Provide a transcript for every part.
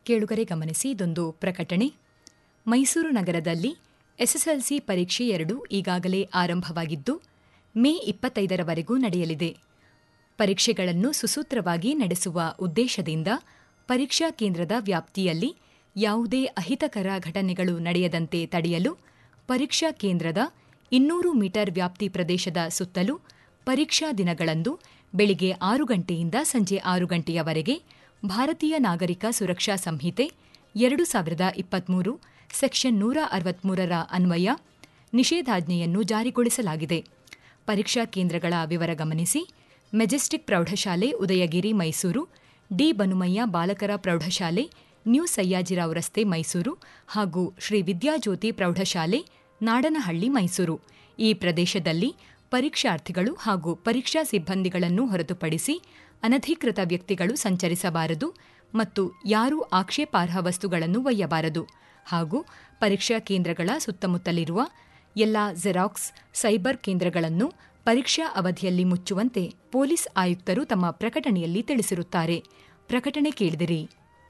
ಕೇಳುಗರೆ ಗಮನಿಸಿ ಇದೊಂದು ಪ್ರಕಟಣೆ ಮೈಸೂರು ನಗರದಲ್ಲಿ ಎಸ್ಎಸ್ಎಲ್ಸಿ ಪರೀಕ್ಷೆ ಎರಡು ಈಗಾಗಲೇ ಆರಂಭವಾಗಿದ್ದು ಮೇ ಇಪ್ಪತ್ತೈದರವರೆಗೂ ನಡೆಯಲಿದೆ ಪರೀಕ್ಷೆಗಳನ್ನು ಸುಸೂತ್ರವಾಗಿ ನಡೆಸುವ ಉದ್ದೇಶದಿಂದ ಪರೀಕ್ಷಾ ಕೇಂದ್ರದ ವ್ಯಾಪ್ತಿಯಲ್ಲಿ ಯಾವುದೇ ಅಹಿತಕರ ಘಟನೆಗಳು ನಡೆಯದಂತೆ ತಡೆಯಲು ಪರೀಕ್ಷಾ ಕೇಂದ್ರದ ಇನ್ನೂರು ಮೀಟರ್ ವ್ಯಾಪ್ತಿ ಪ್ರದೇಶದ ಸುತ್ತಲೂ ಪರೀಕ್ಷಾ ದಿನಗಳಂದು ಬೆಳಿಗ್ಗೆ ಆರು ಗಂಟೆಯಿಂದ ಸಂಜೆ ಆರು ಗಂಟೆಯವರೆಗೆ ಭಾರತೀಯ ನಾಗರಿಕ ಸುರಕ್ಷಾ ಸಂಹಿತೆ ಎರಡು ಸಾವಿರದ ಇಪ್ಪತ್ಮೂರು ಸೆಕ್ಷನ್ ನೂರ ಅರವತ್ಮೂರರ ಅನ್ವಯ ನಿಷೇಧಾಜ್ಞೆಯನ್ನು ಜಾರಿಗೊಳಿಸಲಾಗಿದೆ ಪರೀಕ್ಷಾ ಕೇಂದ್ರಗಳ ವಿವರ ಗಮನಿಸಿ ಮೆಜೆಸ್ಟಿಕ್ ಪ್ರೌಢಶಾಲೆ ಉದಯಗಿರಿ ಮೈಸೂರು ಡಿ ಬನುಮಯ್ಯ ಬಾಲಕರ ಪ್ರೌಢಶಾಲೆ ನ್ಯೂ ಸಯ್ಯಾಜಿರಾವ್ ರಸ್ತೆ ಮೈಸೂರು ಹಾಗೂ ಶ್ರೀ ವಿದ್ಯಾಜ್ಯೋತಿ ಪ್ರೌಢಶಾಲೆ ನಾಡನಹಳ್ಳಿ ಮೈಸೂರು ಈ ಪ್ರದೇಶದಲ್ಲಿ ಪರೀಕ್ಷಾರ್ಥಿಗಳು ಹಾಗೂ ಪರೀಕ್ಷಾ ಸಿಬ್ಬಂದಿಗಳನ್ನು ಹೊರತುಪಡಿಸಿ ಅನಧಿಕೃತ ವ್ಯಕ್ತಿಗಳು ಸಂಚರಿಸಬಾರದು ಮತ್ತು ಯಾರೂ ಆಕ್ಷೇಪಾರ್ಹ ವಸ್ತುಗಳನ್ನು ಒಯ್ಯಬಾರದು ಹಾಗೂ ಪರೀಕ್ಷಾ ಕೇಂದ್ರಗಳ ಸುತ್ತಮುತ್ತಲಿರುವ ಎಲ್ಲಾ ಜೆರಾಕ್ಸ್ ಸೈಬರ್ ಕೇಂದ್ರಗಳನ್ನು ಪರೀಕ್ಷಾ ಅವಧಿಯಲ್ಲಿ ಮುಚ್ಚುವಂತೆ ಪೊಲೀಸ್ ಆಯುಕ್ತರು ತಮ್ಮ ಪ್ರಕಟಣೆಯಲ್ಲಿ ತಿಳಿಸಿರುತ್ತಾರೆ ಪ್ರಕಟಣೆ ಕೇಳಿದಿರಿ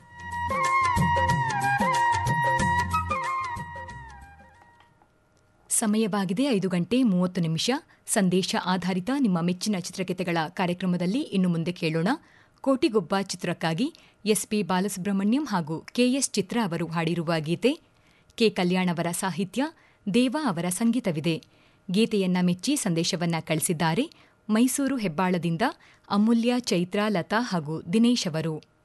ಸಮಯವಾಗಿದೆ ಐದು ಗಂಟೆ ಮೂವತ್ತು ನಿಮಿಷ ಸಂದೇಶ ಆಧಾರಿತ ನಿಮ್ಮ ಮೆಚ್ಚಿನ ಚಿತ್ರಗೀತೆಗಳ ಕಾರ್ಯಕ್ರಮದಲ್ಲಿ ಇನ್ನು ಮುಂದೆ ಕೇಳೋಣ ಕೋಟಿಗೊಬ್ಬ ಚಿತ್ರಕ್ಕಾಗಿ ಎಸ್ಪಿ ಬಾಲಸುಬ್ರಹ್ಮಣ್ಯಂ ಹಾಗೂ ಕೆಎಸ್ ಚಿತ್ರ ಅವರು ಹಾಡಿರುವ ಗೀತೆ ಕೆ ಕಲ್ಯಾಣ್ ಅವರ ಸಾಹಿತ್ಯ ದೇವಾ ಅವರ ಸಂಗೀತವಿದೆ ಗೀತೆಯನ್ನ ಮೆಚ್ಚಿ ಸಂದೇಶವನ್ನ ಕಳಿಸಿದ್ದಾರೆ ಮೈಸೂರು ಹೆಬ್ಬಾಳದಿಂದ ಅಮೂಲ್ಯ ಚೈತ್ರ ಲತಾ ಹಾಗೂ ದಿನೇಶ್ ಅವರು